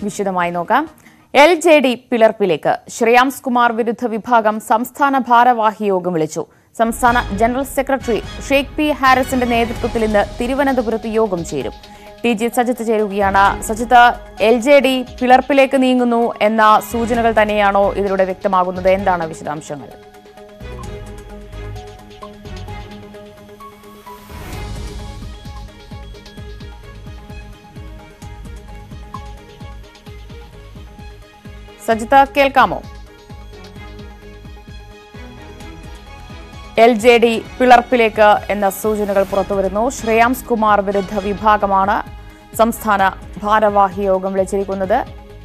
വിശദമായി നോക്കാം L J D പിളർപ്പിലേക്ക് ശ്രേയാംസ് കുമാർ വിരുദ്ധ വിഭാഗം സംസ്ഥാന ഭാരവാഹി യോഗം വിളിച്ചു സംസ്ഥാന ജനറൽ സെക്രട്ടറി ഷെയ്ഖ് പി ഹാരിസിന്റെ നേതൃത്വത്തിൽ ഇന്ന് തിരുവനന്തപുരത്ത് യോഗം ചേരും ടി ജി സജിത്ത് ചേരുകയാണ് സജിത്ത് എൽ ജെ ഡി പിളർപ്പിലേക്ക് നീങ്ങുന്നു എന്ന സൂചനകൾ തന്നെയാണോ ഇതിലൂടെ വ്യക്തമാകുന്നത് എന്താണ് വിശദാംശങ്ങൾ സജിത കേൾക്കാമോ എൽ ജെ ഡി പിളർപ്പിലേക്ക് എന്ന സൂചനകൾ പുറത്തുവരുന്നു ശ്രേയാംസ് കുമാർ വിരുദ്ധ വിഭാഗമാണ് സംസ്ഥാന ഭാരവാഹി യോഗം വിളിച്ചിരിക്കുന്നത്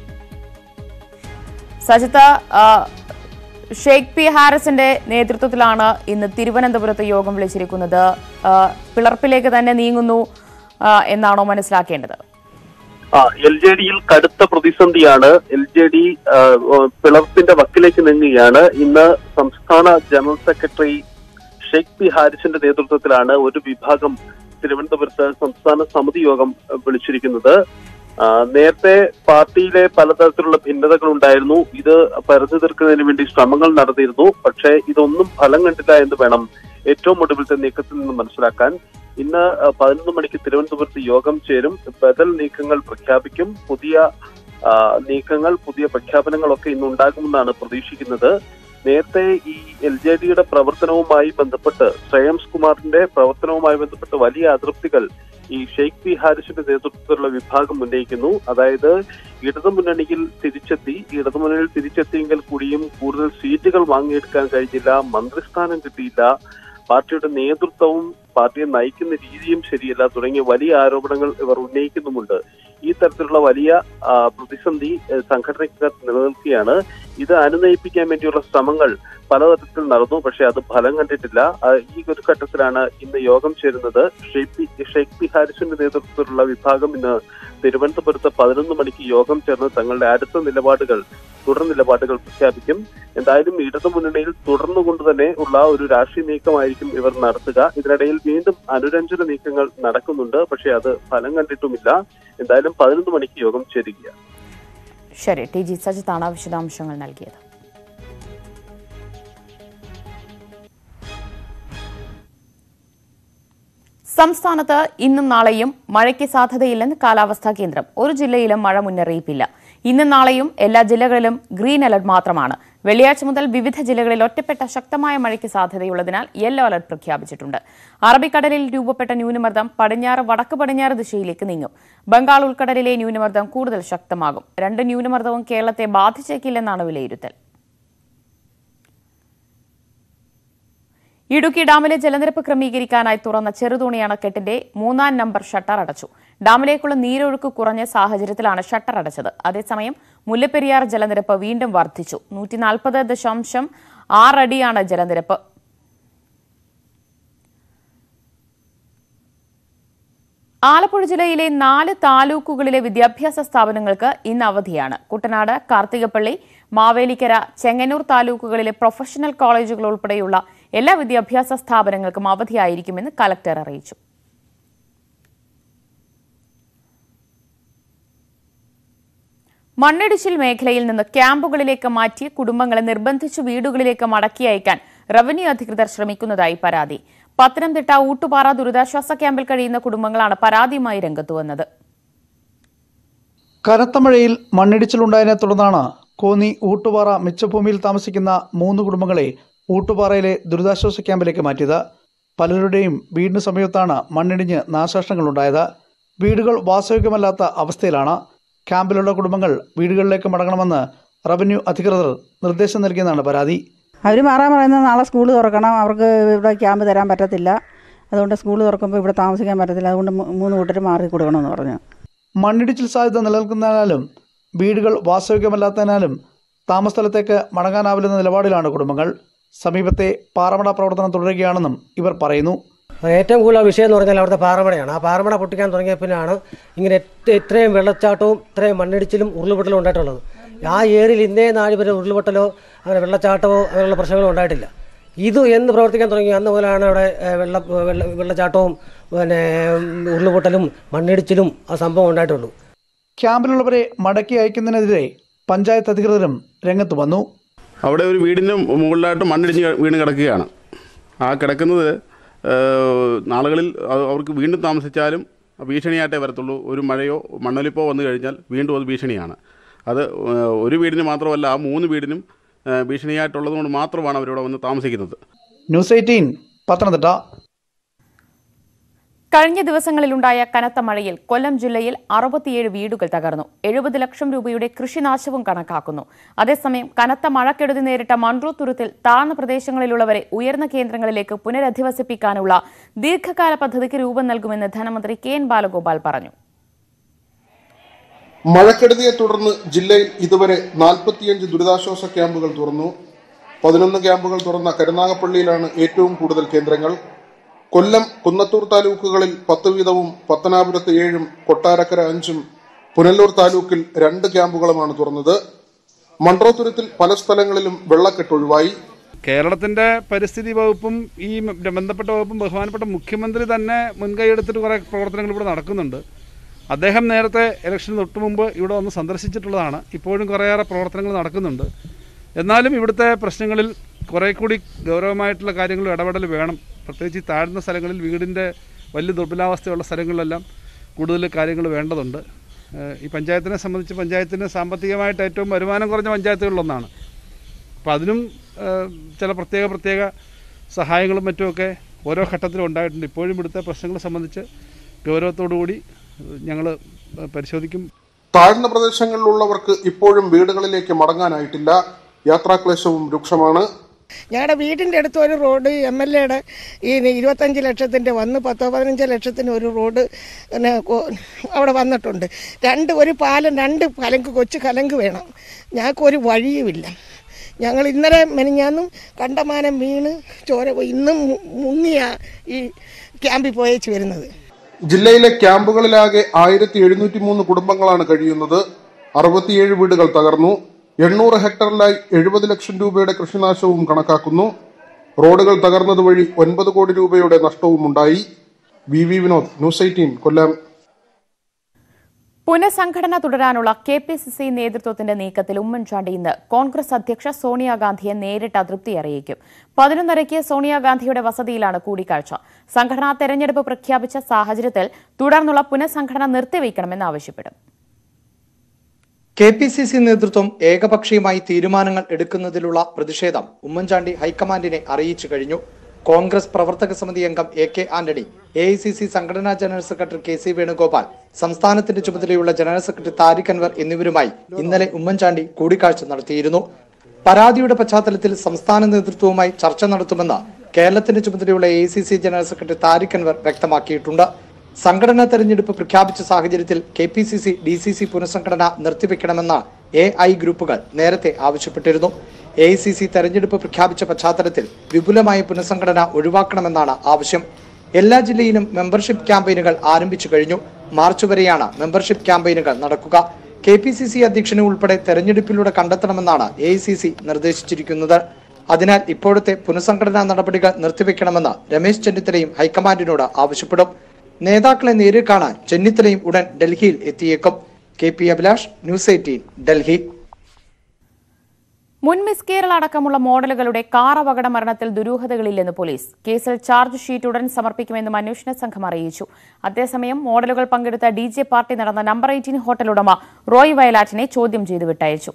സജിത ആ, ഷെയ്ഖ് പി ഹാരിസിന്റെ നേതൃത്വത്തിലാണ് ഇന്ന് തിരുവനന്തപുരത്ത് യോഗം വിളിച്ചിരിക്കുന്നത് ആ, പിളർപ്പിലേക്ക് തന്നെ നീങ്ങുന്നു ആ, എന്നാണോ മനസ്സിലാക്കേണ്ടത് ആ എൽ ജെ ഡിയിൽ കടുത്ത പ്രതിസന്ധിയാണ് എൽ ജെ ഡി പിളർപ്പിന്റെ വക്കിലേക്ക് നീങ്ങുകയാണ് ഇന്ന് സംസ്ഥാന ജനറൽ സെക്രട്ടറി ഷെയ്ഖ് പി ഹാരിസിന്റെ നേതൃത്വത്തിലാണ് ഒരു വിഭാഗം തിരുവനന്തപുരത്ത് സംസ്ഥാന സമിതി യോഗം അഹ്, വിളിച്ചിരിക്കുന്നത് ആ, നേരത്തെ പാർട്ടിയിലെ പലതരത്തിലുള്ള ഭിന്നതകൾ ഉണ്ടായിരുന്നു ഇത് പരന്നു തീർക്കുന്നതിന് വേണ്ടി ശ്രമങ്ങൾ നടന്നിരുന്നു പക്ഷേ ഇതൊന്നും ഫലം കണ്ടില്ല എന്ന് വേണം ഏറ്റവും ഒടുവിലത്തെ നീക്കത്തിൽ നിന്ന് മനസ്സിലാക്കാൻ ഇന്ന് അഹ്, പതിനൊന്ന് മണിക്ക് തിരുവനന്തപുരത്ത് യോഗം ചേരും ബദൽ നീക്കങ്ങൾ പ്രഖ്യാപിക്കും പുതിയ ആ, നീക്കങ്ങൾ പുതിയ പ്രഖ്യാപനങ്ങളൊക്കെ ഇന്ന് ഉണ്ടാകുമെന്നാണ് പ്രതീക്ഷിക്കുന്നത് നേരത്തെ ഈ എൽ ജെ ഡിയുടെ പ്രവർത്തനവുമായി ബന്ധപ്പെട്ട് ശ്രേയംസ് കുമാറിന്റെ പ്രവർത്തനവുമായി ബന്ധപ്പെട്ട് വലിയ അതൃപ്തികൾ ഈ ഷെയ്ഖ് പി ഹാരിസിന്റെ നേതൃത്വത്തിലുള്ള വിഭാഗം ഉന്നയിക്കുന്നു അതായത് ഇടതുമുന്നണിയിൽ തിരിച്ചെത്തി ഇടതുമുന്നണിയിൽ തിരിച്ചെത്തിയെങ്കിൽ കൂടിയും കൂടുതൽ സീറ്റുകൾ വാങ്ങിയെടുക്കാൻ കഴിഞ്ഞില്ല മന്ത്രിസ്ഥാനം കിട്ടിയില്ല പാർട്ടിയുടെ നേതൃത്വവും പാർട്ടിയെ നയിക്കുന്ന രീതിയും ശരിയല്ല തുടങ്ങിയ വലിയ ആരോപണങ്ങൾ ഇവർ ഉന്നയിക്കുന്നുമുണ്ട് ഈ തരത്തിലുള്ള വലിയ ആ, പ്രതിസന്ധി ഏഹ്, സംഘടനയ്ക്കകത്ത് നിലനിൽക്കുകയാണ് ഇത് അനുനയിപ്പിക്കാൻ വേണ്ടിയുള്ള ശ്രമങ്ങൾ പലതരത്തിൽ നടന്നു പക്ഷെ അത് ഫലം കണ്ടിട്ടില്ല ആ, ഈ ഒരു ഘട്ടത്തിലാണ് ഇന്ന് യോഗം ചേരുന്നത് ഷെയ്ഖ് പി- ഷെയ്ഖ് പി ഹാരിസിന്റെ നേതൃത്വത്തിലുള്ള വിഭാഗം ഇന്ന് തിരുവനന്തപുരത്ത് പതിനൊന്ന് മണിക്ക് യോഗം ചേർന്ന് തങ്ങളുടെ അടുത്ത നിലപാടുകൾ തുടർ നിലപാടുകൾ പ്രഖ്യാപിക്കും എന്തായാലും ഇടതുമുന്നണിയിൽ തുടർന്നുകൊണ്ട് തന്നെ ഉള്ള ഒരു രാഷ്ട്രീയ നീക്കമായിരിക്കും ഇവർ നടത്തുക ഇതിനിടയിൽ വീണ്ടും അനുരഞ്ജന നീക്കങ്ങൾ നടക്കുന്നുണ്ട് പക്ഷെ അത് ഫലം കണ്ടിട്ടുമില്ല എന്തായാലും പതിനൊന്ന് മണിക്ക് യോഗം ചേരുകയാണ് ശരി ടി ജി സജിത്താണ് വിശദാംശങ്ങൾ നൽകിയത് സംസ്ഥാനത്ത് ഇന്നും നാളെയും മഴയ്ക്ക് സാധ്യതയില്ലെന്ന് കാലാവസ്ഥാ കേന്ദ്രം ഒരു ജില്ലയിലും മഴ മുന്നറിയിപ്പില്ല ഇന്നും നാളെയും എല്ലാ ജില്ലകളിലും ഗ്രീൻ അലർട്ട് മാത്രമാണ് വെള്ളിയാഴ്ച മുതൽ വിവിധ ജില്ലകളിൽ ഒറ്റപ്പെട്ട ശക്തമായ മഴയ്ക്ക് സാധ്യതയുള്ളതിനാൽ യെല്ലോ അലർട്ട് പ്രഖ്യാപിച്ചിട്ടുണ്ട് അറബിക്കടലിൽ രൂപപ്പെട്ട ന്യൂനമർദ്ദം പടിഞ്ഞാറ് വടക്ക് പടിഞ്ഞാറ് ദിശയിലേക്ക് നീങ്ങും ബംഗാൾ ഉൾക്കടലിലെ ന്യൂനമർദ്ദം കൂടുതൽ ശക്തമാകും രണ്ട് ന്യൂനമർദ്ദവും കേരളത്തെ ബാധിച്ചേക്കില്ലെന്നാണ് വിലയിരുത്തൽ ഇടുക്കി ഡാമിലെ ജലനിരപ്പ് ക്രമീകരിക്കാനായി തുറന്ന ചെറുതോണി അണക്കെട്ടിന്റെ മൂന്നാം നമ്പർ ഷട്ടർ അടച്ചു ഡാമിലേക്കുള്ള നീരൊഴുക്ക് കുറഞ്ഞ സാഹചര്യത്തിലാണ് ഷട്ടർ അടച്ചത് അതേസമയം മുല്ലപ്പെരിയാർ ജലനിരപ്പ് വീണ്ടും വർദ്ധിച്ചു നൂറ്റി നാൽപ്പത് ദശാംശം ആറടിയാണ് ജലനിരപ്പ് ആലപ്പുഴ ജില്ലയിലെ നാല് താലൂക്കുകളിലെ വിദ്യാഭ്യാസ സ്ഥാപനങ്ങൾക്ക് ഇന്ന് അവധിയാണ് കുട്ടനാട് കാർത്തികപ്പള്ളി മാവേലിക്കര ചെങ്ങന്നൂർ താലൂക്കുകളിലെ പ്രൊഫഷണൽ കോളേജുകൾ ഉൾപ്പെടെയുള്ള എല്ലാ വിദ്യാഭ്യാസ സ്ഥാപനങ്ങൾക്കും അവധിയായിരിക്കുമെന്ന് കലക്ടർ അറിയിച്ചു മണ്ണിടിച്ചിൽ മേഖലയിൽ നിന്ന് ക്യാമ്പുകളിലേക്ക് മാറ്റിയ കുടുംബങ്ങളെ നിർബന്ധിച്ചു വീടുകളിലേക്ക് മടക്കി അയക്കാൻ റവന്യൂ അധികൃതർ ശ്രമിക്കുന്നതായി പരാതി പത്തനംതിട്ട ഊട്ടുപാറ ദുരിതാശ്വാസ ക്യാമ്പിൽ കഴിയുന്ന കുടുംബങ്ങളാണ് പരാതിയുമായി രംഗത്തു വന്നത് കനത്ത മഴയിൽ മണ്ണിടിച്ചിലുണ്ടായതിനെ തുടർന്നാണ് കോന്നി ഊട്ടുപാറ മിച്ചഭൂമിയിൽ താമസിക്കുന്ന മൂന്ന് കുടുംബങ്ങളെ ഊട്ടുപാറയിലെ ദുരിതാശ്വാസ ക്യാമ്പിലേക്ക് മാറ്റിയത് പലരുടെയും വീടിന് സമീപത്താണ് മണ്ണിടിഞ്ഞ് നാശനഷ്ടങ്ങളുണ്ടായത് വീടുകൾ വാസയോഗ്യമല്ലാത്ത അവസ്ഥയിലാണ് ക്യാമ്പിലുള്ള കുടുംബങ്ങൾ വീടുകളിലേക്ക് മടങ്ങണമെന്ന് റവന്യൂ അധികൃതർ നിർദ്ദേശം നൽകിയെന്നാണ് പരാതി അവർ മാറാൻ പറയുന്നത് നാളെ സ്കൂൾ തുറക്കണം അവർക്ക് ഇവിടെ ക്യാമ്പ് തരാൻ പറ്റത്തില്ല അതുകൊണ്ട് സ്കൂൾ തുറക്കുമ്പോൾ ഇവിടെ താമസിക്കാൻ പറ്റത്തില്ല അതുകൊണ്ട് മൂ- മൂന്ന് കൂട്ടർ മാറി കൊടുക്കണമെന്ന് പറഞ്ഞു മണ്ണിടിച്ചിൽ സാധ്യത നിലനിൽക്കുന്നതിനാലും വീടുകൾ വാസയോഗ്യമല്ലാത്തതിനാലും താമസസ്ഥലത്തേക്ക് മടങ്ങാനാവില്ലെന്ന നിലപാടിലാണ് കുടുംബങ്ങൾ സമീപത്തെ പാറമട പ്രവർത്തനം തുടരുകയാണെന്നും ഇവർ പറയുന്നു ഏറ്റവും കൂടുതൽ വിഷയം എന്ന് പറഞ്ഞാൽ അവിടുത്തെ പാറമടയാണ് ആ പാറമട പൊട്ടിക്കാൻ തുടങ്ങിയ പിന്നാണ് ഇങ്ങനെ ഏറ്റ- ഇത്രയും വെള്ളച്ചാട്ടവും ഇത്രയും മണ്ണിടിച്ചിലും ഉരുളുപൊട്ടലും ഉണ്ടായിട്ടുള്ളത് ആ ഏരിയയിൽ ഇന്നേ നാല് വരെ ഉരുളുപൊട്ടലോ അങ്ങനെ വെള്ളച്ചാട്ടമോ അങ്ങനെയുള്ള പ്രശ്നങ്ങളോ ഉണ്ടായിട്ടില്ല ഇത് എന്ന് പ്രവർത്തിക്കാൻ തുടങ്ങി അന്ന് മുതലാണ് അവിടെ ഏഹ്, വെള്ള വെള്ള വെള്ളച്ചാട്ടവും പിന്നെ ഉം, ഉരുളുപൊട്ടലും മണ്ണിടിച്ചിലും ആ സംഭവം ഉണ്ടായിട്ടുള്ളൂ ക്യാമ്പിലുള്ളവരെ മടക്കി അയക്കുന്നതിനെതിരെ പഞ്ചായത്ത് അധികൃതരും രംഗത്ത് വന്നു അവിടെ ഒരു വീടിന് മുകളിലായിട്ട് മണ്ണിടിഞ്ഞ് ക- വീണ് കിടക്കുകയാണ് ആ കിടക്കുന്നത് ഏഹ്, നാളുകളിൽ അത് അവർക്ക് വീണ്ടും താമസിച്ചാലും ഭീഷണിയായിട്ടേ വരത്തുള്ളൂ ഒരു മഴയോ മണ്ണൊലിപ്പോ വന്നു കഴിഞ്ഞാൽ വീണ്ടും അത് ഭീഷണിയാണ് അത് ഏഹ്, ഒരു വീടിന് മാത്രമല്ല ആ മൂന്ന് വീടിനും ഏഹ്, ഭീഷണിയായിട്ടുള്ളത് കൊണ്ട് മാത്രമാണ് അവരിവിടെ വന്ന് താമസിക്കുന്നത് ന്യൂസ് എയ്റ്റീൻ പത്തനംതിട്ട കഴിഞ്ഞ ദിവസങ്ങളിലുണ്ടായ കനത്ത മഴയിൽ കൊല്ലം ജില്ലയിൽ അറുപത്തിയേഴ് വീടുകൾ തകർന്നു എഴുപത് ലക്ഷം രൂപയുടെ കൃഷിനാശവും കണക്കാക്കുന്നു അതേസമയം കനത്ത മഴക്കെടുതി നേരിട്ട മൺട്രോ തുരുത്തിൽ താഴ്ന്ന പ്രദേശങ്ങളിലുള്ളവരെ ഉയർന്ന കേന്ദ്രങ്ങളിലേക്ക് പുനരധിവസിപ്പിക്കാനുള്ള ദീർഘകാല പദ്ധതിക്ക് രൂപം നൽകുമെന്ന് ധനമന്ത്രി കെ എൻ ബാലഗോപാൽ പറഞ്ഞു മഴക്കെടുതിയെ തുടർന്ന് ജില്ലയിൽ ഇതുവരെ നാൽപ്പത്തിയഞ്ച് ദുരിതാശ്വാസ ക്യാമ്പുകൾ തുറന്നു പതിനൊന്ന് ക്യാമ്പുകൾ തുറന്ന കരുനാഗപ്പള്ളിയിലാണ് ഏറ്റവും കൂടുതൽ കേന്ദ്രങ്ങൾ കൊല്ലം കുന്നത്തൂർ താലൂക്കുകളിൽ പത്ത് വീതവും പത്തനാപുരത്ത് ഏഴും കൊട്ടാരക്കര അഞ്ചും പുനലൂർ താലൂക്കിൽ രണ്ട് ക്യാമ്പുകളുമാണ് തുറന്നത് മൺട്രോത്തുരത്തിൽ പല സ്ഥലങ്ങളിലും വെള്ളക്കെട്ടൊഴിവായി കേരളത്തിൻ്റെ പരിസ്ഥിതി വകുപ്പും ഈ ബന്ധപ്പെട്ട വകുപ്പും ബഹുമാനപ്പെട്ട മുഖ്യമന്ത്രി തന്നെ മുൻകൈ എടുത്തിട്ട് കുറേ പ്രവർത്തനങ്ങൾ ഇവിടെ നടക്കുന്നുണ്ട് അദ്ദേഹം നേരത്തെ ഇലക്ഷന് തൊട്ട് മുമ്പ് ഇവിടെ വന്ന് സന്ദർശിച്ചിട്ടുള്ളതാണ് ഇപ്പോഴും കുറേയേറെ പ്രവർത്തനങ്ങൾ നടക്കുന്നുണ്ട് എന്നാലും ഇവിടുത്തെ പ്രശ്നങ്ങളിൽ കുറേ കൂടി ഗൗരവമായിട്ടുള്ള കാര്യങ്ങൾ ഇടപെടൽ വേണം പ്രത്യേകിച്ച് ഈ താഴ്ന്ന സ്ഥലങ്ങളിൽ വീടിൻ്റെ വലിയ ദുർബലാവസ്ഥയുള്ള സ്ഥലങ്ങളിലെല്ലാം കൂടുതൽ കാര്യങ്ങൾ വേണ്ടതുണ്ട് ഏഹ് ഈ പഞ്ചായത്തിനെ സംബന്ധിച്ച് പഞ്ചായത്തിന് സാമ്പത്തികമായിട്ട് ഏറ്റവും വരുമാനം കുറഞ്ഞ പഞ്ചായത്തുകളിലൊന്നാണ് അപ്പോൾ അതിനും ഏഹ്, ചില പ്രത്യേക പ്രത്യേക സഹായങ്ങളും മറ്റുമൊക്കെ ഓരോ ഘട്ടത്തിലും ഉണ്ടായിട്ടുണ്ട് ഇപ്പോഴും ഇവിടുത്തെ പ്രശ്നങ്ങളെ സംബന്ധിച്ച് ഗൗരവത്തോടു കൂടി ഞങ്ങൾ പരിശോധിക്കും താഴ്ന്ന പ്രദേശങ്ങളിലുള്ളവർക്ക് ഇപ്പോഴും വീടുകളിലേക്ക് മടങ്ങാനായിട്ടില്ല യാത്രാക്ലേശവും രൂക്ഷമാണ് ഞങ്ങളുടെ വീടിൻ്റെ അടുത്ത് ഒരു റോഡ് എം എൽ എയുടെ ഈ ഇരുപത്തഞ്ച് ലക്ഷത്തിൻ്റെ വന്ന് പത്തോ പതിനഞ്ചോ ലക്ഷത്തിന് ഒരു റോഡ് പിന്നെ കൊ- അവിടെ വന്നിട്ടുണ്ട് രണ്ട് ഒരു പാലം രണ്ട് കലങ്ക് കൊച്ചു കലങ്ക് വേണം ഞങ്ങൾക്ക് ഒരു വഴിയുമില്ല ഞങ്ങൾ ഇന്നലെ മെനിഞ്ഞാന്നും കണ്ടമാനം വീണ് ചോര പോയി ഇന്നും മു- മുങ്ങിയ ഈ ക്യാമ്പിൽ പോയേച്ച് വരുന്നത് ജില്ലയിലെ ക്യാമ്പുകളിലാകെ ആയിരത്തി എഴുന്നൂറ്റി മൂന്ന് കുടുംബങ്ങളാണ് കഴിയുന്നത് അറുപത്തിയേഴ് വീടുകൾ തകർന്നു എണ്ണൂറ് ഹെക്ടറിലായി എഴുപത് ലക്ഷം രൂപയുടെ കൃഷിനാശവും കണക്കാക്കുന്നു റോഡുകൾ തകർന്നത് വഴി ഒൻപത് കോടി രൂപയുടെ നഷ്ടവും ഉണ്ടായി V V Vinod news eighteen Kollam പുനഃസംഘടന തുടരാനുള്ള കെ പി സി സി നേതൃത്വത്തിന്റെ നീക്കത്തിൽ ഉമ്മൻചാണ്ടി ഇന്ന് കോൺഗ്രസ് അധ്യക്ഷ സോണിയാഗാന്ധിയെ നേരിട്ട് അതൃപ്തി അറിയിക്കും പതിനൊന്നരയ്ക്ക് സോണിയാഗാന്ധിയുടെ വസതിയിലാണ് കൂടിക്കാഴ്ച സംഘടനാ തെരഞ്ഞെടുപ്പ് പ്രഖ്യാപിച്ച സാഹചര്യത്തിൽ തുടർന്നുള്ള പുനഃസംഘടന നിർത്തിവെക്കണമെന്ന് ആവശ്യപ്പെടും കെ പി സി സി നേതൃത്വം ഏകപക്ഷീയമായി തീരുമാനങ്ങൾ എടുക്കുന്നതിലുള്ള പ്രതിഷേധം ഉമ്മൻചാണ്ടി ഹൈക്കമാൻഡിനെ അറിയിച്ചു കഴിഞ്ഞു കോൺഗ്രസ് പ്രവർത്തക സമിതി അംഗം A K Antony A I C C സംഘടനാ general secretary K C Venugopal സംസ്ഥാനത്തിന്റെ ചുമതലയുള്ള ജനറൽ സെക്രട്ടറി താരിഖ് അൻവർ എന്നിവരുമായി ഇന്നലെ ഉമ്മൻചാണ്ടി കൂടിക്കാഴ്ച നടത്തിയിരുന്നു പരാതിയുടെ പശ്ചാത്തലത്തിൽ സംസ്ഥാന നേതൃത്വവുമായി ചർച്ച നടത്തുമെന്ന് കേരളത്തിന്റെ ചുമതലയുള്ള A C C general secretary Tariq Anwar വ്യക്തമാക്കിയിട്ടുണ്ട് സംഘടനാ തെരഞ്ഞെടുപ്പ് പ്രഖ്യാപിച്ച സാഹചര്യത്തിൽ K P C C D C C പുനഃസംഘടന നിർത്തിവെക്കണമെന്ന് എ ഐ ഗ്രൂപ്പുകൾ നേരത്തെ ആവശ്യപ്പെട്ടിരുന്നു എ ഐ സി സി തെരഞ്ഞെടുപ്പ് പ്രഖ്യാപിച്ച പശ്ചാത്തലത്തിൽ വിപുലമായ പുനഃസംഘടന ഒഴിവാക്കണമെന്നാണ് ആവശ്യം എല്ലാ ജില്ലയിലും മെമ്പർഷിപ്പ് ക്യാമ്പയിനുകൾ ആരംഭിച്ചു കഴിഞ്ഞു മാർച്ച് വരെയാണ് മെമ്പർഷിപ്പ് ക്യാമ്പയിനുകൾ നടക്കുക കെ പി സി സി അധ്യക്ഷനെ ഉൾപ്പെടെ തെരഞ്ഞെടുപ്പിലൂടെ കണ്ടെത്തണമെന്നാണ് എ ഐ സി സി നിർദ്ദേശിച്ചിരിക്കുന്നത് അതിനാൽ ഇപ്പോഴത്തെ പുനഃസംഘടനാ നടപടികൾ നിർത്തിവെക്കണമെന്ന് രമേശ് ചെന്നിത്തലയും ഹൈക്കമാൻഡിനോട് ആവശ്യപ്പെടും നേതാക്കളെ നേരിൽ കാണാൻ ചെന്നിത്തലയും ഉടൻ ഡൽഹിയിൽ എത്തിയേക്കും K P Abhilash news eighteen Delhi മുൻ മിസ് കേരള അടക്കമുള്ള മോഡലുകളുടെ കാർ അപകട മരണത്തിൽ ദുരൂഹതകളില്ലെന്ന് പോലീസ് കേസിൽ ചാർജ് ഷീറ്റ് ഉടൻ സമർപ്പിക്കുമെന്നും അന്വേഷണ സംഘം അറിയിച്ചു അതേസമയം മോഡലുകൾ പങ്കെടുത്ത ഡി ജെ പാർട്ടി നടന്ന നമ്പർ എയ്റ്റീൻ ഹോട്ടൽ ഉടമ റോയ് വയലാറ്റിനെ ചോദ്യം ചെയ്ത് വിട്ടയച്ചു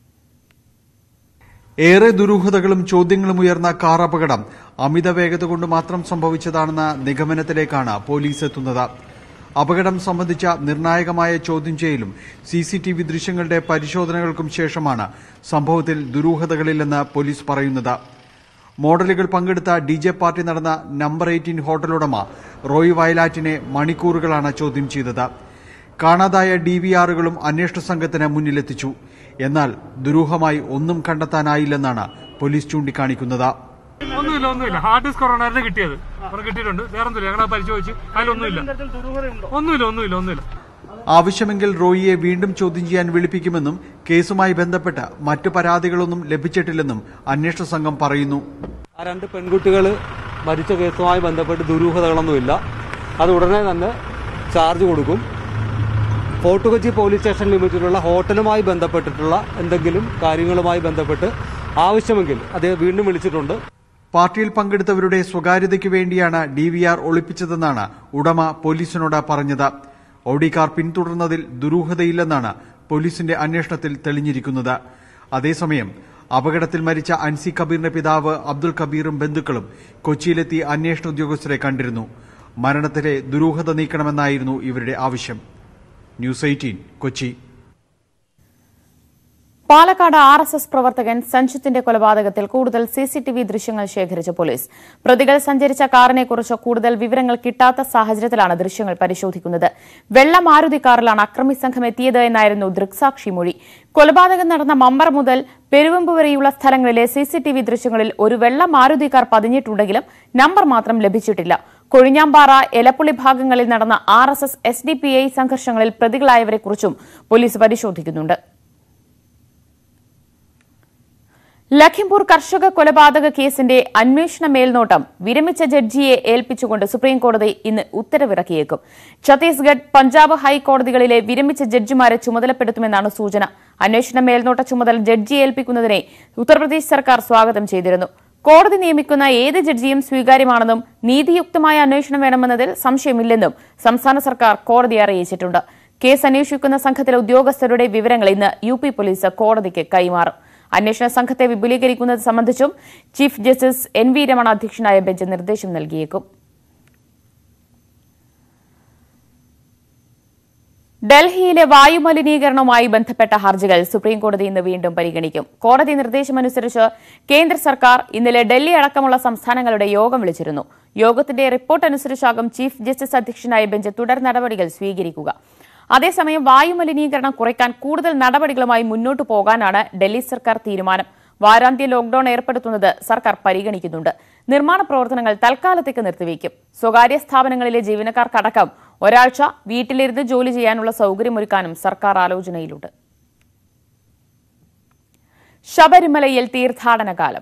ഏറെ ദുരൂഹതകളും ചോദ്യങ്ങളും ഉയർന്ന കാർ അപകടം അമിത വേഗത കൊണ്ട് മാത്രം സംഭവിച്ചതാണെന്ന നിഗമനത്തിലേക്കാണ് പോലീസ് എത്തുന്നത് അപകടം സംബന്ധിച്ച നിർണായകമായ ചോദ്യം ചെയ്യലും സി സി ടി വി ദൃശ്യങ്ങളുടെ പരിശോധനകൾക്കും ശേഷമാണ് സംഭവത്തിൽ ദുരൂഹതകളില്ലെന്ന് പോലീസ് പറയുന്നത് മോഡലുകൾ പങ്കെടുത്ത ഡി ജെ പാർട്ടി നടന്ന നമ്പർ എയ്റ്റീൻ ഹോട്ടലുടമ റോയ് വയലാറ്റിനെ മണിക്കൂറുകളാണ് ചോദ്യം ചെയ്തത് കാണാതായ ഡി വി ആറുകളും അന്വേഷണ സംഘത്തിന് മുന്നിലെത്തിച്ചു എന്നാൽ ദുരൂഹമായി ഒന്നും കണ്ടെത്താനായില്ലെന്നാണ് പോലീസ് ചൂണ്ടിക്കാണിക്കുന്നത് ഒന്നുമില്ല ഒന്നുമില്ല ഹാർഡ് ഡിസ്ക് കൊറോണായിരുന്നു കിട്ടിയത് അവർ കിട്ടിയിട്ടുണ്ട് വേറെ ഒന്നുമില്ല ഞങ്ങൾ പരിശോധിച്ച് അതിലൊന്നുമില്ല ഒന്നുമില്ല ഒന്നുമില്ല ഒന്നുമില്ല ആവശ്യമെങ്കിൽ റോയിയെ വീണ്ടും ചോദ്യം ചെയ്യാൻ വിളിപ്പിക്കുമെന്നും കേസുമായി ബന്ധപ്പെട്ട് മറ്റു പരാതികളൊന്നും ലഭിച്ചിട്ടില്ലെന്നും അന്വേഷണ സംഘം പറയുന്നു ആ രണ്ട് പെൺകുട്ടികൾ മരിച്ച കേസുമായി ബന്ധപ്പെട്ട് ദുരൂഹതകളൊന്നുമില്ല അത് ഉടനെ തന്നെ ചാർജ് കൊടുക്കും ഫോർട്ട് കൊച്ചി പോലീസ് സ്റ്റേഷൻ ലിമിറ്റിലുള്ള ഹോട്ടലുമായി ബന്ധപ്പെട്ടിട്ടുള്ള എന്തെങ്കിലും കാര്യങ്ങളുമായി ബന്ധപ്പെട്ട് ആവശ്യമെങ്കിൽ അദ്ദേഹം വീണ്ടും വിളിച്ചിട്ടുണ്ട് പാർട്ടിയിൽ പങ്കെടുത്തവരുടെ സ്വകാര്യതയ്ക്ക് വേണ്ടിയാണ് ഡി വി ആർ ഒളിപ്പിച്ചതെന്നാണ് ഉടമ പോലീസിനോട് പറഞ്ഞത് ഓഡി കാർ പിന്തുടർന്നതിൽ ദുരൂഹതയില്ലെന്നാണ് പോലീസിന്റെ അന്വേഷണത്തിൽ തെളിഞ്ഞിരിക്കുന്നത് അതേസമയം അപകടത്തിൽ മരിച്ച അൻസി കബീറിന്റെ പിതാവ് അബ്ദുൾ കബീറും ബന്ധുക്കളും കൊച്ചിയിലെത്തി അന്വേഷണ ഉദ്യോഗസ്ഥരെ കണ്ടിരുന്നു മരണത്തിലെ ദുരൂഹത നീക്കണമെന്നായിരുന്നു ഇവരുടെ ആവശ്യം news eighteen Kochi Palakkad R S S പ്രവർത്തകൻ സഞ്ജിത്തിന്റെ കൊലപാതകത്തിൽ കൂടുതൽ സി സി ടി വി ദൃശ്യങ്ങൾ ശേഖരിച്ച പോലീസ് പ്രതികൾ സഞ്ചരിച്ച കാറിനെക്കുറിച്ച് കൂടുതൽ വിവരങ്ങൾ കിട്ടാത്ത സാഹചര്യത്തിലാണ് ദൃശ്യങ്ങൾ പരിശോധിക്കുന്നത് വെള്ള മാരുതി കാറിലാണ് അക്രമി സംഘം എത്തിയത് എന്നായിരുന്നു ദൃക്സാക്ഷി മൊഴി കൊലപാതകം നടന്ന മമ്പർ മുതൽ പെരുവമ്പ് വരെയുള്ള സ്ഥലങ്ങളിലെ സി സി ടി വി ദൃശ്യങ്ങളിൽ ഒരു വെള്ള മാരുതി കാർ പതിഞ്ഞിട്ടുണ്ടെങ്കിലും നമ്പർ മാത്രം ലഭിച്ചിട്ടില്ല കൊഴിഞ്ഞാമ്പാറ എലപ്പുള്ളി ഭാഗങ്ങളിൽ നടന്ന R S S S D P I സംഘർഷങ്ങളിൽ പ്രതികളായവരെക്കുറിച്ചും പോലീസ് പരിശോധിക്കുന്നുണ്ട് ലഖിംപൂർ കർഷക കൊലപാതക കേസിന്റെ അന്വേഷണ മേൽനോട്ടം വിരമിച്ച ജഡ്ജിയെ ഏൽപ്പിച്ചുകൊണ്ട് സുപ്രീംകോടതി ഇന്ന് ഉത്തരവിറക്കിയേക്കും ഛത്തീസ്ഗഡ് പഞ്ചാബ് ഹൈക്കോടതികളിലെ വിരമിച്ച ജഡ്ജിമാരെ ചുമതലപ്പെടുത്തുമെന്നാണ് സൂചന അന്വേഷണ മേൽനോട്ട ചുമതല ജഡ്ജിയെ ഏൽപ്പിക്കുന്നതിനെ ഉത്തർപ്രദേശ് സർക്കാർ സ്വാഗതം ചെയ്തിരുന്നു കോടതി നിയമിക്കുന്ന ഏത് ജഡ്ജിയും സ്വീകാര്യമാണെന്നും നീതിയുക്തമായ അന്വേഷണം വേണമെന്നതിൽ സംശയമില്ലെന്നും സംസ്ഥാന സർക്കാർ കോടതിയെ അറിയിച്ചിട്ടുണ്ട് കേസ് അന്വേഷിക്കുന്ന സംഘത്തിലെ ഉദ്യോഗസ്ഥരുടെ വിവരങ്ങൾ ഇന്ന് യു പി പോലീസ് കോടതിക്ക് കൈമാറും അന്വേഷണ സംഘത്തെ വിപുലീകരിക്കുന്നത് സംബന്ധിച്ചും chief justice N V Ramana അധ്യക്ഷനായ ബെഞ്ച് നിർദ്ദേശം നൽകിയേക്കും ഡൽഹിയിലെ വായുമലിനീകരണവുമായി ബന്ധപ്പെട്ട ഹർജികൾ സുപ്രീംകോടതി ഇന്ന് വീണ്ടും പരിഗണിക്കും കോടതി നിർദ്ദേശമനുസരിച്ച് കേന്ദ്ര സർക്കാർ ഇന്നലെ ഡൽഹി അടക്കമുള്ള സംസ്ഥാനങ്ങളുടെ യോഗം വിളിച്ചിരുന്നു യോഗത്തിന്റെ റിപ്പോർട്ട് അനുസരിച്ചാകും ചീഫ് ജസ്റ്റിസ് അധ്യക്ഷനായ ബെഞ്ച് തുടർ നടപടികൾ സ്വീകരിക്കുക അതേസമയം വായുമലിനീകരണം കുറയ്ക്കാൻ കൂടുതൽ നടപടികളുമായി മുന്നോട്ടു പോകാനാണ് ഡൽഹി സർക്കാർ തീരുമാനം വാരാന്ത്യ ലോക്ഡൌൺ ഏർപ്പെടുത്തുന്നത് സർക്കാർ പരിഗണിക്കുന്നുണ്ട് നിർമ്മാണ പ്രവർത്തനങ്ങൾ തൽക്കാലത്തേക്ക് നിർത്തിവെക്കും സ്വകാര്യ സ്ഥാപനങ്ങളിലെ ജീവനക്കാർക്കടക്കം ഒരാഴ്ച വീട്ടിലിരുന്ന് ജോലി ചെയ്യാനുള്ള സൌകര്യമൊരുക്കാനും സർക്കാർ ആലോചനയിലുണ്ട് ശബരിമലയിൽ തീർത്ഥാടന കാലം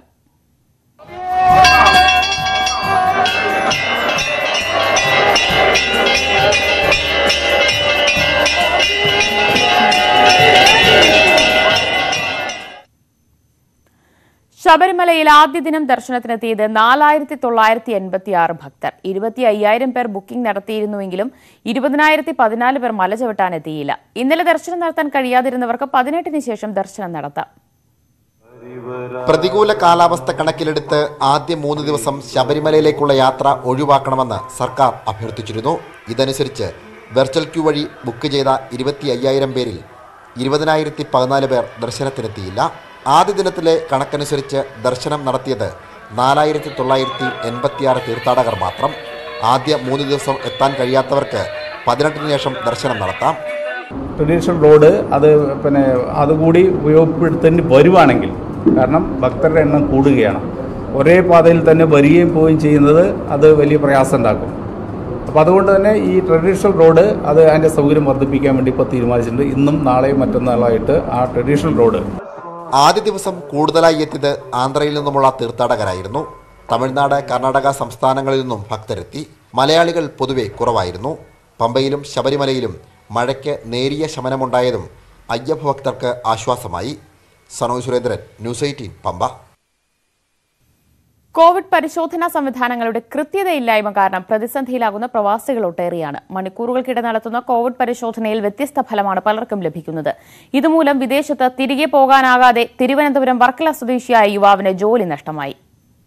ശബരിമലയിൽ ആദ്യ ദിനം ദർശനത്തിനെത്തിയത് നാലായിരത്തി തൊള്ളായിരത്തി എൺപത്തി ആറ് ഭക്തർ ഇരുപത്തി അയ്യായിരം പേർ ബുക്കിംഗ് നടത്തിയിരുന്നുവെങ്കിലും ഇരുപതിനായിരത്തി പതിനാല് പേർ മല ചവിട്ടാൻ എത്തിയില്ല ഇന്നലെ ദർശനം നടത്താൻ കഴിയാതിരുന്നവർക്ക് പതിനെട്ടിന് ശേഷം ദർശനം നടത്താം പ്രതികൂല കാലാവസ്ഥ കണക്കിലെടുത്ത് ആദ്യ മൂന്ന് ദിവസം ശബരിമലയിലേക്കുള്ള യാത്ര ഒഴിവാക്കണമെന്ന് സർക്കാർ അഭ്യർത്ഥിച്ചിരുന്നു ഇതനുസരിച്ച് വെർച്വൽ ക്യൂ വഴി ബുക്ക് ചെയ്ത ഇരുപത്തി അയ്യായിരം പേരിൽ ഇരുപതിനായിരത്തി പതിനാല് പേർ ദർശനത്തിനെത്തിയില്ല ആദ്യ ദിനത്തിലെ കണക്കനുസരിച്ച് ദർശനം നടത്തിയത് നാലായിരത്തി തൊള്ളായിരത്തി എൺപത്തിയാറ് തീർത്ഥാടകർ മാത്രം ആദ്യ മൂന്ന് ദിവസം എത്താൻ കഴിയാത്തവർക്ക് പതിനെട്ടിന് ശേഷം ദർശനം നടത്താം ട്രഡീഷണൽ റോഡ് അത് പിന്നെ അതുകൂടി ഉപയോഗപ്പെടുത്തേണ്ടി വരുവാണെങ്കിൽ കാരണം ഭക്തരുടെ എണ്ണം കൂടുകയാണ് ഒരേ പാതയിൽ തന്നെ വരികയും പോവുകയും ചെയ്യുന്നത് അത് വലിയ പ്രയാസം ഉണ്ടാക്കും അപ്പോൾ അതുകൊണ്ട് തന്നെ ഈ ട്രഡീഷണൽ റോഡ് അത് അതിൻ്റെ സൗകര്യം വർദ്ധിപ്പിക്കാൻ വേണ്ടി ഇപ്പോൾ തീരുമാനിച്ചിട്ടുണ്ട് ഇന്നും നാളെയും മറ്റന്നാളായിട്ട് ആ ട്രഡീഷണൽ റോഡ് ആദ്യ ദിവസം കൂടുതലായി എത്തിയത് ആന്ധ്രയിൽ നിന്നുമുള്ള തീർത്ഥാടകരായിരുന്നു തമിഴ്നാട് കർണാടക സംസ്ഥാനങ്ങളിൽ നിന്നും ഭക്തരെത്തി മലയാളികൾ പൊതുവെ കുറവായിരുന്നു പമ്പയിലും ശബരിമലയിലും മഴയ്ക്ക് നേരിയ ശമനമുണ്ടായതും അയ്യപ്പ ഭക്തർക്ക് ആശ്വാസമായി Sanoj Surendran news eighteen Pamba covid പരിശോധനാ സംവിധാനങ്ങളുടെ കൃത്യതയില്ലായ്മ കാരണം പ്രതിസന്ധിയിലാകുന്ന പ്രവാസികൾ ഒട്ടേറെയാണ് മണിക്കൂറുകൾക്കിടെ നടത്തുന്ന കോവിഡ് പരിശോധനയിൽ വ്യത്യസ്ത ഫലമാണ് പലർക്കും ലഭിക്കുന്നത് ഇതുമൂലം വിദേശത്ത് തിരികെ പോകാനാകാതെ തിരുവനന്തപുരം വർക്കല സ്വദേശിയായ യുവാവിന് ജോലി നഷ്ടമായി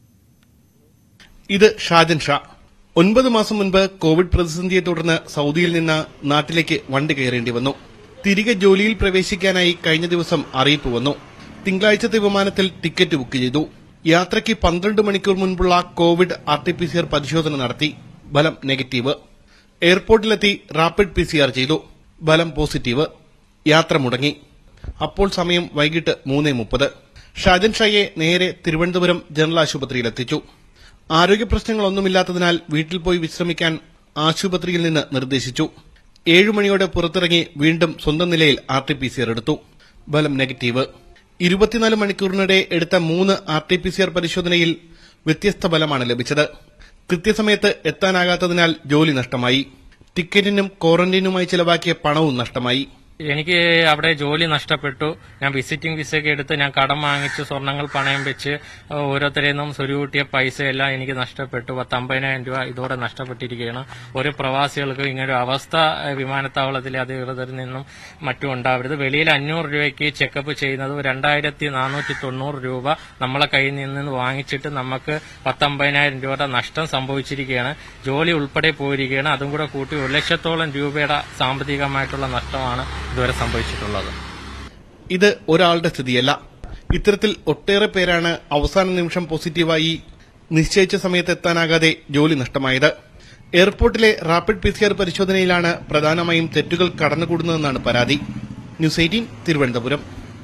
ഇത് ഷാജൻ ഷാ ഒൻപത് മാസം മുൻപ് കോവിഡ് പ്രതിസന്ധിയെ തുടർന്ന് സൗദിയിൽ നിന്ന് നാട്ടിലേക്ക് വണ്ടി കയറേണ്ടി വന്നു തിരികെ ജോലിയിൽ പ്രവേശിക്കാനായി കഴിഞ്ഞ ദിവസം അറിയിപ്പ് വന്നു തിങ്കളാഴ്ചത്തെ വിമാനത്തിൽ ടിക്കറ്റ് ബുക്ക് ചെയ്തു യാത്രയ്ക്ക് പന്ത്രണ്ട് മണിക്കൂർ മുൻപുള്ള covid R T P C R പരിശോധന നടത്തി ഫലം നെഗറ്റീവ് എയർപോർട്ടിലെത്തി റാപ്പിഡ് പി സി ആർ ചെയ്തു ഫലം പോസിറ്റീവ് യാത്ര മുടങ്ങി അപ്പോൾ സമയം വൈകിട്ട് മൂന്ന് മുപ്പത് ഷാജൻ ഷായെ നേരെ തിരുവനന്തപുരം ജനറൽ ആശുപത്രിയിലെത്തിച്ചു ആരോഗ്യ പ്രശ്നങ്ങളൊന്നുമില്ലാത്തതിനാൽ വീട്ടിൽ പോയി വിശ്രമിക്കാൻ ആശുപത്രിയിൽ നിന്ന് നിർദ്ദേശിച്ചു ഏഴു മണിയോടെ പുറത്തിറങ്ങി വീണ്ടും സ്വന്തം നിലയിൽ R T P C R എടുത്തു ഫലം നെഗറ്റീവ് ഇരുപത്തിനാല് മണിക്കൂറിനിടെ എടുത്ത മൂന്ന് R T P C R പരിശോധനയിൽ വ്യത്യസ്ത ഫലമാണ് ലഭിച്ചത് കൃത്യസമയത്ത് എത്താനാകാത്തതിനാൽ ജോലി നഷ്ടമായി ടിക്കറ്റിനും ക്വാറന്റൈനുമായി ചിലവാക്കിയ പണവും നഷ്ടമായി എനിക്ക് അവിടെ ജോലി നഷ്ടപ്പെട്ടു ഞാൻ വിസിറ്റിംഗ് വിസയൊക്കെ എടുത്ത് ഞാൻ കടം വാങ്ങിച്ച് സ്വർണങ്ങൾ പണയം വെച്ച് ഓരോരുത്തരിൽ നിന്നും സ്വരുകൂട്ടിയ പൈസയെല്ലാം എനിക്ക് നഷ്ടപ്പെട്ടു പത്തമ്പതിനായിരം രൂപ ഇതോടെ നഷ്ടപ്പെട്ടിരിക്കുകയാണ് ഓരോ പ്രവാസികൾക്ക് ഇങ്ങനെ ഒരു അവസ്ഥ ഏഹ്, വിമാനത്താവളത്തിലെ അധികൃതരിൽ നിന്നും മറ്റും ഉണ്ടാവരുത് വെളിയിൽ അഞ്ഞൂറ് രൂപയ്ക്ക് ചെക്കപ്പ് ചെയ്യുന്നത് രണ്ടായിരത്തി നാനൂറ്റി തൊണ്ണൂറ് രൂപ നമ്മളെ കയ്യിൽ നിന്ന് വാങ്ങിച്ചിട്ട് നമുക്ക് പത്തമ്പതിനായിരം രൂപയുടെ നഷ്ടം സംഭവിച്ചിരിക്കുകയാണ് ജോലി ഉൾപ്പെടെ പോയിരിക്കുകയാണ് അതും കൂടെ കൂട്ടി ഒരു ലക്ഷത്തോളം രൂപയുടെ സാമ്പത്തികമായിട്ടുള്ള നഷ്ടമാണ് ഇതുവരെ സംഭവിച്ചിട്ടുള്ളത് ഇത് ഒരാളുടെ സ്ഥിതിയല്ല ഇത്തരത്തിൽ ഒട്ടേറെ പേരാണ് അവസാന നിമിഷം പോസിറ്റീവായി നിശ്ചയിച്ച സമയത്ത് എത്താനാകാതെ ജോലി നഷ്ടമായത് എയർപോർട്ടിലെ റാപ്പിഡ് പി സി ആർ പരിശോധനയിലാണ് പ്രധാനമായും തെറ്റുകൾ കടന്നുകൂടുന്നതെന്നാണ് പരാതി ന്യൂസ് എയ്റ്റീൻ തിരുവനന്തപുരം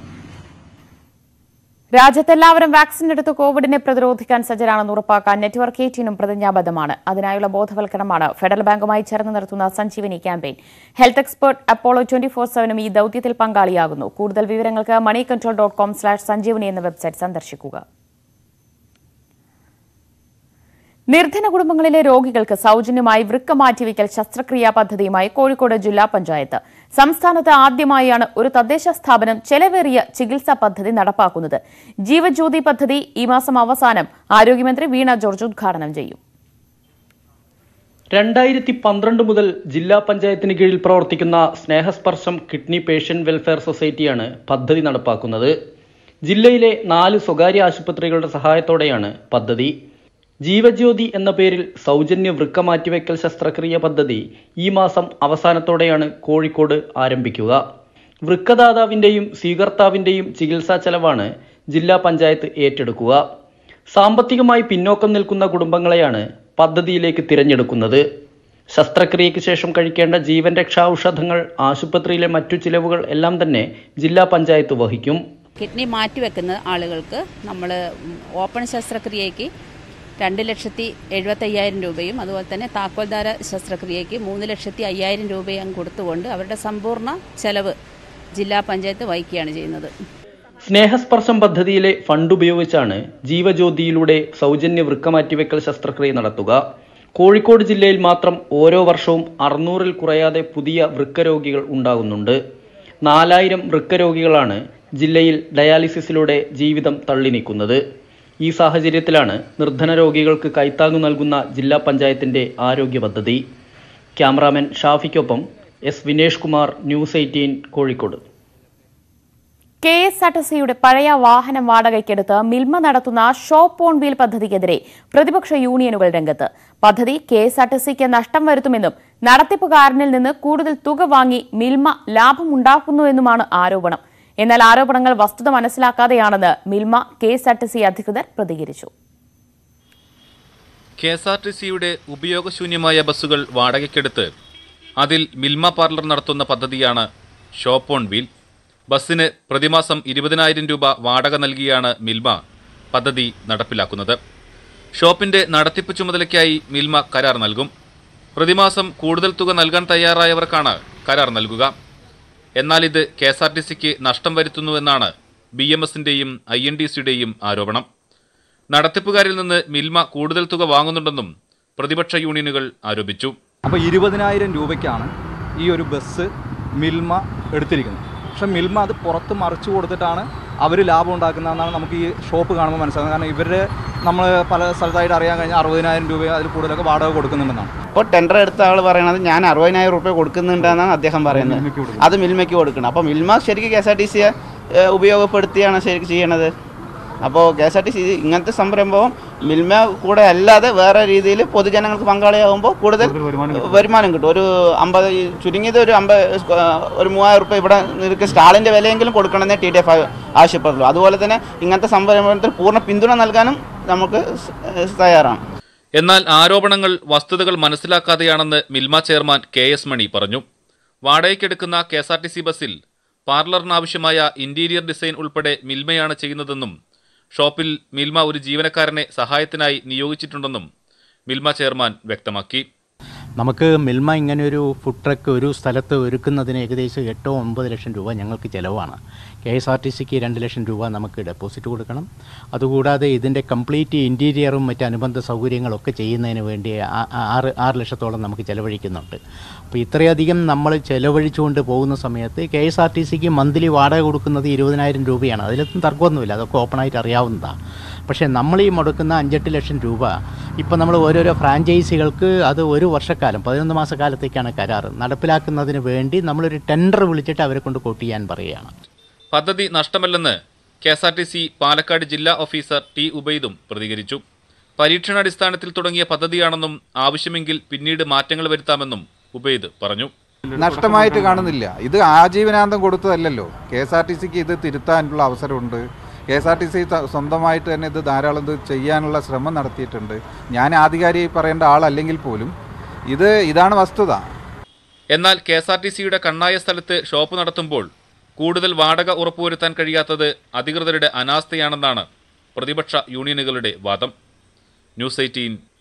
രാജ്യത്തെല്ലാവരും വാക്സിൻ എടുത്ത് കോവിഡിനെ പ്രതിരോധിക്കാൻ സജ്ജരാണെന്ന് ഉറപ്പാക്കാൻ നെറ്റ്വർക്ക് എയ്റ്റീനും പ്രതിജ്ഞാബദ്ധമാണ് അതിനായുള്ള ബോധവൽക്കരണമാണ് ഫെഡറൽ ബാങ്കുമായി ചേർന്ന് നടത്തുന്ന Sanjeevani campaign health expert Apollo twenty four സെവനും ഈ ദൌത്യത്തിൽ പങ്കാളിയാകുന്നു കൂടുതൽ വിവരങ്ങൾക്ക് money control dot com slash Sanjeevani എന്ന വെബ്സൈറ്റ് സന്ദർശിക്കുക നിർധന കുടുംബങ്ങളിലെ രോഗികൾക്ക് സൗജന്യമായി വൃക്ക മാറ്റിവെക്കൽ ശസ്ത്രക്രിയാ പദ്ധതിയുമായി കോഴിക്കോട് ജില്ലാ പഞ്ചായത്ത് സംസ്ഥാനത്ത് ആദ്യമായാണ് ഒരു തദ്ദേശ സ്ഥാപനം ചെലവേറിയ ചികിത്സാ പദ്ധതി നടപ്പാക്കുന്നത് ജീവജ്യോതി പദ്ധതി ഈ മാസം അവസാനം ആരോഗ്യമന്ത്രി വീണ ജോർജ് ഉദ്ഘാടനം ചെയ്യും രണ്ടായിരത്തി പന്ത്രണ്ട് മുതൽ ജില്ലാ പഞ്ചായത്തിന് കീഴിൽ പ്രവർത്തിക്കുന്ന സ്നേഹസ്പർശം കിഡ്നി പേഷ്യന്റ് വെൽഫെയർ സൊസൈറ്റിയാണ് പദ്ധതി നടപ്പാക്കുന്നത് ജില്ലയിലെ നാല് സ്വകാര്യ ആശുപത്രികളുടെ സഹായത്തോടെയാണ് പദ്ധതി ജീവജ്യോതി എന്ന പേരിൽ സൗജന്യ വൃക്ക മാറ്റിവെക്കൽ ശസ്ത്രക്രിയ പദ്ധതി ഈ മാസം അവസാനത്തോടെയാണ് കോഴിക്കോട് ആരംഭിക്കുക വൃക്കദാതാവിൻ്റെയും സ്വീകർത്താവിൻ്റെയും ചികിത്സാ ചെലവാണ് ജില്ലാ പഞ്ചായത്ത് ഏറ്റെടുക്കുക സാമ്പത്തികമായി പിന്നോക്കം നിൽക്കുന്ന കുടുംബങ്ങളെയാണ് പദ്ധതിയിലേക്ക് തിരഞ്ഞെടുക്കുന്നത് ശസ്ത്രക്രിയയ്ക്ക് ശേഷം കഴിക്കേണ്ട ജീവൻ രക്ഷാ ഔഷധങ്ങൾ ആശുപത്രിയിലെ മറ്റു ചിലവുകൾ എല്ലാം തന്നെ ജില്ലാ പഞ്ചായത്ത് വഹിക്കും കിഡ്നി മാറ്റിവെക്കുന്ന ആളുകൾക്ക് നമ്മൾ ഓപ്പൺ ശസ്ത്രക്രിയയ്ക്ക് രണ്ട് ലക്ഷത്തി എഴുപത്തയ്യായിരം രൂപയും അതുപോലെ തന്നെ താക്കോൽദാര ശസ്ത്രക്രിയയ്ക്ക് മൂന്ന് ലക്ഷത്തി അയ്യായിരം രൂപയും കൊടുത്തുകൊണ്ട് അവരുടെ സമ്പൂർണ്ണ ചെലവ് ജില്ലാ പഞ്ചായത്ത് വഹിക്കുകയാണ് ചെയ്യുന്നത് സ്നേഹസ്പർശം പദ്ധതിയിലെ ഫണ്ട് ഉപയോഗിച്ചാണ് ജീവജ്യോതിയിലൂടെ സൗജന്യ വൃക്ക മാറ്റിവെക്കൽ ശസ്ത്രക്രിയ നടത്തുക കോഴിക്കോട് ജില്ലയിൽ മാത്രം ഓരോ വർഷവും അറുന്നൂറിൽ കുറയാതെ പുതിയ വൃക്ക രോഗികൾ ഉണ്ടാകുന്നുണ്ട് നാലായിരം വൃക്ക രോഗികളാണ് ജില്ലയിൽ ഡയാലിസിസിലൂടെ ജീവിതം തള്ളി നീക്കുന്നത് ഈ സാഹചര്യത്തിലാണ് നിർധന രോഗികൾക്ക് കൈത്താങ്ങു നൽകുന്ന ജില്ലാ പഞ്ചായത്തിന്റെ ആരോഗ്യ പദ്ധതി ക്യാമറാമാൻ ഷാഫിക്കൊപ്പം S Vinesh Kumar news eighteen Kozhikode K S R T സിയുടെ പഴയ വാഹനം വാടകയ്ക്കെടുത്ത് മിൽമ നടത്തുന്ന ഷോപ്പ് ഓൺ വീൽ പദ്ധതിക്കെതിരെ പ്രതിപക്ഷ യൂണിയനുകൾ രംഗത്ത് പദ്ധതി കെ എസ് ആർ ടി സിക്ക് നഷ്ടം വരുത്തുമെന്നും നടത്തിപ്പുകാരനിൽ നിന്ന് കൂടുതൽ തുക വാങ്ങി മിൽമ ലാഭമുണ്ടാക്കുന്നുവെന്നുമാണ് ആരോപണം എന്നാൽ ആരോപണങ്ങൾ വസ്തുത മനസ്സിലാക്കാതെയാണെന്ന് Milma K S R T C അധികൃതർ പ്രതികരിച്ചു കെ എസ് ആർ ടി സിയുടെ ഉപയോഗശൂന്യമായ ബസ്സുകൾ വാടകയ്ക്കെടുത്ത് അതിൽ മിൽമ പാർലർ നടത്തുന്ന പദ്ധതിയാണ് ഷോപ്പ് ഓൺ വീൽ ബസ്സിന് പ്രതിമാസം ഇരുപതിനായിരം രൂപ വാടക നൽകിയാണ് മിൽമ പദ്ധതി നടപ്പിലാക്കുന്നത് ഷോപ്പിന്റെ നടത്തിപ്പ് ചുമതലയ്ക്കായി മിൽമ കരാർ നൽകും പ്രതിമാസം കൂടുതൽ തുക നൽകാൻ തയ്യാറായവർക്കാണ് കരാർ നൽകുക എന്നാൽ ഇത് കെ എസ് ആർ ടി സിക്ക് നഷ്ടം വരുത്തുന്നുവെന്നാണ് ബി എം എസിന്റെയും ഐ എൻ ഡി സിയുടെയും ആരോപണം നടത്തിപ്പുകാരിൽ നിന്ന് മിൽമ കൂടുതൽ തുക വാങ്ങുന്നുണ്ടെന്നും പ്രതിപക്ഷ യൂണിയനുകൾ ആരോപിച്ചു അപ്പോൾ ഇരുപതിനായിരം രൂപയ്ക്കാണ് ഈ ഒരു ബസ് മിൽമ എടുത്തിരിക്കുന്നത് പക്ഷെ മിൽമ അത് പുറത്ത് മറിച്ചു കൊടുത്തിട്ടാണ് അവർ ലാഭം ഉണ്ടാക്കുന്നതെന്നാണ് നമുക്ക് ഈ ഷോപ്പ് കാണുമ്പോൾ മനസ്സിലാകുന്നത് കാരണം ഇവരുടെ നമ്മൾ പല സ്ഥലത്തായിട്ട് അറിയാൻ കഴിഞ്ഞാൽ അറുപതിനായിരം രൂപ അതിൽ കൂടുതലൊക്കെ വാടക കൊടുക്കുന്നുണ്ടെന്നാണ് ഇപ്പോൾ ടെൻഡർ എടുത്ത ആൾ പറയണത് ഞാൻ അറുപതിനായിരം റുപ്യ കൊടുക്കുന്നുണ്ടെന്നാണ് അദ്ദേഹം പറയുന്നത് അത് മിൽമയ്ക്ക് കൊടുക്കണം അപ്പോൾ മിൽമ ശരിക്കും കെ എസ് ആർ ടി സിയെ ഉപയോഗപ്പെടുത്തിയാണ് ശരിക്കും ചെയ്യണത് അപ്പോൾ K S R T C ഇങ്ങനത്തെ സംരംഭം മിൽമ കൂടെ അല്ലാതെ വേറെ രീതിയിൽ പൊതുജനങ്ങൾക്ക് പങ്കാളിയാകുമ്പോൾ കൂടുതൽ വരുമാനം കിട്ടും ഒരു അമ്പത് ഈ ചുരുങ്ങിയത് ഒരു അമ്പത് ഒരു മൂവായിരം റുപ്യ ഇവിടെ നിനക്ക് സ്റ്റാളിൻ്റെ വിലയെങ്കിലും കൊടുക്കണമെന്നേ ടി ഡി എഫ് ആവശ്യപ്പെടുള്ളൂ അതുപോലെ തന്നെ ഇങ്ങനത്തെ സംരംഭത്തിൽ പൂർണ്ണ പിന്തുണ നൽകാനും നമുക്ക് തയ്യാറാണ് എന്നാൽ ആരോപണങ്ങൾ വസ്തുതകൾ മനസ്സിലാക്കാതെയാണെന്ന് Milma chairman K S Mani പറഞ്ഞു വാടകയ്ക്കെടുക്കുന്ന K S R T C ബസ്സിൽ പാർലറിനാവശ്യമായ ഇന്റീരിയർ ഡിസൈൻ ഉൾപ്പെടെ മിൽമയാണ് ചെയ്യുന്നതെന്നും ഷോപ്പിൽ മിൽമ ഒരു ജീവനക്കാരനെ സഹായത്തിനായി നിയോഗിച്ചിട്ടുണ്ടെന്നും മിൽമ ചെയർമാൻ വ്യക്തമാക്കി നമുക്ക് മിൽമ ഇങ്ങനെയൊരു ഫുഡ് ട്രക്ക് ഒരു സ്ഥലത്ത് ഒരുക്കുന്നതിന് ഏകദേശം എട്ടോ ഒമ്പത് ലക്ഷം രൂപ ഞങ്ങൾക്ക് ചിലവാണ് കെ എസ് ആർ ടി സിക്ക് രണ്ട് ലക്ഷം രൂപ നമുക്ക് ഡെപ്പോസിറ്റ് കൊടുക്കണം അതുകൂടാതെ ഇതിൻ്റെ കംപ്ലീറ്റ് ഇൻറ്റീരിയറും മറ്റ് അനുബന്ധ സൗകര്യങ്ങളൊക്കെ ചെയ്യുന്നതിന് വേണ്ടി ആ- ആ- ആറ് ആറ് ലക്ഷത്തോളം നമുക്ക് ചിലവഴിക്കുന്നുണ്ട് അപ്പോൾ ഇത്രയധികം നമ്മൾ ചിലവഴിച്ചുകൊണ്ട് പോകുന്ന സമയത്ത് കെ എസ് ആർ ടി സിക്ക് മന്ത്ലി വാടക കൊടുക്കുന്നത് ഇരുപതിനായിരം രൂപയാണ് അതിലൊന്നും തർക്കമൊന്നുമില്ല അതൊക്കെ ഓപ്പണായിട്ട് അറിയാവുന്നതാണ് പക്ഷേ നമ്മൾ ഈ മുടക്കുന്ന അഞ്ചെട്ട് ലക്ഷം രൂപ ഇപ്പോൾ നമ്മൾ ഓരോരോ ഫ്രാഞ്ചൈസികൾക്ക് അത് ഒരു വർഷക്കാലം പതിനൊന്ന് മാസക്കാലത്തേക്കാണ് കരാർ നടപ്പിലാക്കുന്നതിന് വേണ്ടി നമ്മളൊരു ടെൻഡർ വിളിച്ചിട്ട് അവരെ കൊണ്ട് കോട്ട് ചെയ്യാൻ പറയുകയാണ് പദ്ധതി നഷ്ടമല്ലെന്ന് K S R T C Palakkad ജില്ലാ ഓഫീസർ ടി ഉബൈദും പ്രതികരിച്ചു പരീക്ഷണാടിസ്ഥാനത്തിൽ തുടങ്ങിയ പദ്ധതിയാണെന്നും ആവശ്യമെങ്കിൽ പിന്നീട് മാറ്റങ്ങൾ വരുത്താമെന്നും ഉബൈദ് പറഞ്ഞു നഷ്ടമായിട്ട് കാണുന്നില്ല ഇത് ആജീവനാന്തം കൊടുത്തതല്ലല്ലോ കെ എസ് ആർ ടി സിക്ക് ഇത് തിരുത്താനുള്ള അവസരമുണ്ട് K S R T C സ്വന്തമായിട്ട് തന്നെ ഇത് ധാരാളം ഇത് ചെയ്യാനുള്ള ശ്രമം നടത്തിയിട്ടുണ്ട് ഞാൻ ആധികാരികമായി പറയേണ്ട ആളല്ലെങ്കിൽ പോലും ഇത് ഇതാണ് വസ്തുത എന്നാൽ കെ എസ് ആർ ടി സിയുടെ കണ്ണായ സ്ഥലത്ത് ഷോപ്പ് നടത്തുമ്പോൾ കൂടുതൽ വാടക ഉറപ്പുവരുത്താൻ കഴിയാത്തത് അധികൃതരുടെ അനാസ്ഥയാണെന്നാണ് പ്രതിപക്ഷ യൂണിയനുകളുടെ വാദം ന്യൂസ് എയ്റ്റീൻ